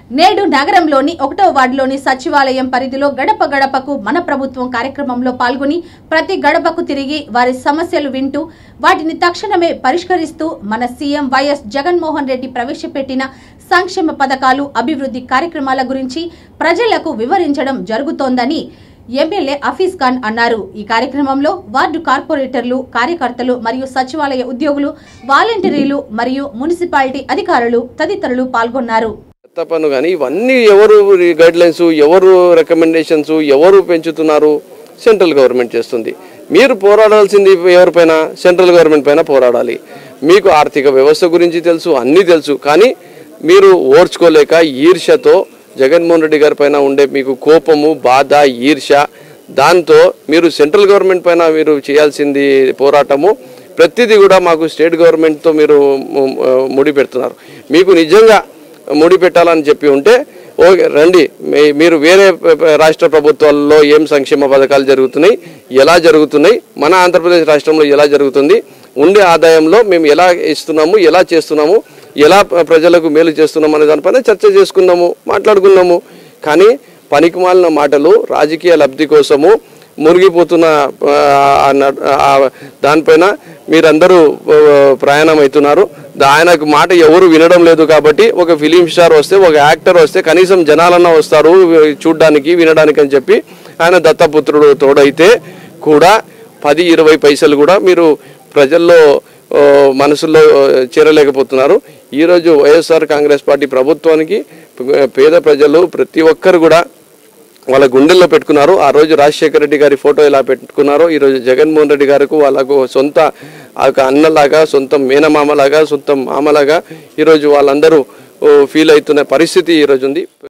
నేడు నగరంలోని ఒకటో వార్డులోని సచివాలయం పరిధిలో గడప గడపకు మన ప్రభుత్వం కార్యక్రమంలో పాల్గొని ప్రతి గడపకు తిరిగి వారి సమస్యలు వింటూ వాటిని తక్షణమే పరిష్కరిస్తూ మన సీఎం వైఎస్ జగన్మోహన్ రెడ్డి ప్రవేశపెట్టిన సంక్షేమ పథకాలు అభివృద్ధి కార్యక్రమాల గురించి ప్రజలకు వివరించడం జరుగుతోందని ఎమ్మెల్యే హఫీజ్ ఖాన్ అన్నారు ఈ కార్యక్రమంలో వార్డు కార్పొరేటర్లు కార్యకర్తలు మరియు సచివాలయ ఉద్యోగులు వాలంటీర్లు మరియు మున్సిపాలిటీ అధికారులు తదితరులు పాల్గొన్నారు చెత్త పన్ను కానీ ఇవన్నీ ఎవరు గైడ్ లైన్స్ ఎవరు రికమెండేషన్స్ ఎవరు పెంచుతున్నారు సెంట్రల్ గవర్నమెంట్ చేస్తుంది మీరు పోరాడాల్సింది ఎవరిపైన సెంట్రల్ గవర్నమెంట్ పైన పోరాడాలి మీకు ఆర్థిక వ్యవస్థ గురించి తెలుసు అన్నీ తెలుసు కానీ మీరు ఓర్చుకోలేక ఈర్ష్యతో జగన్మోహన్ రెడ్డి గారి పైన ఉండే మీకు కోపము బాధ ఈర్ష్య దాంతో మీరు సెంట్రల్ గవర్నమెంట్ పైన మీరు చేయాల్సింది పోరాటము ప్రతిదీ కూడా మాకు స్టేట్ గవర్నమెంట్తో మీరు ము- ముడి పెడుతున్నారు మీకు నిజంగా ముడి పెట్టాలని చెప్పి ఉంటే ఓకే రండి మీ- మీరు వేరే ప- ప- రాష్ట్ర ప్రభుత్వాల్లో ఏం సంక్షేమ పథకాలు జరుగుతున్నాయి ఎలా జరుగుతున్నాయి మన ఆంధ్రప్రదేశ్ రాష్ట్రంలో ఎలా జరుగుతుంది ఉండే ఆదాయంలో మేము ఎలా ఇస్తున్నాము ఎలా చేస్తున్నాము ఎలా ప్ర- ప్రజలకు మేలు చేస్తున్నాము అనే దానిపైన చర్చ చేసుకుందాము మాట్లాడుకుందాము కానీ పనికిమాలిన మాటలు రాజకీయ లబ్ధి కోసము మునిగిపోతున్న ఆ, అన్న- ఆ, దానిపైన మీరందరూ ఆ, ప్రయాణం అవుతున్నారు దా- ఆయనకు మాట ఎవరు వినడం లేదు కాబట్టి ఒక ఫిలిం స్టార్ వస్తే ఒక యాక్టర్ వస్తే కనీసం జనాలన్నా వస్తారు చూడ్డానికి వినడానికి అని చెప్పి ఆయన దత్తపుత్రుడు తోడైతే కూడా పది ఇరవై పైసలు కూడా మీరు ప్రజల్లో ఆ, మనసుల్లో ఆ, చేరలేకపోతున్నారు ఈరోజు వైఎస్ఆర్ కాంగ్రెస్ పార్టీ ప్రభుత్వానికి పే- పేద ప్రజలు ప్రతి ఒక్కరు కూడా వాళ్ళ గుండెల్లో పెట్టుకున్నారు ఆ రోజు రాజశేఖర రెడ్డి గారి ఫోటో ఎలా పెట్టుకున్నారో ఈరోజు జగన్మోహన్ రెడ్డి గారికి వాళ్ళకు సొంత ఆ యొక్క అన్నలాగా సొంత మేనమామలాగా సొంత మామలాగా ఈరోజు వాళ్ళందరూ ఓ, ఫీల్ అవుతున్న పరిస్థితి ఈరోజు ఉంది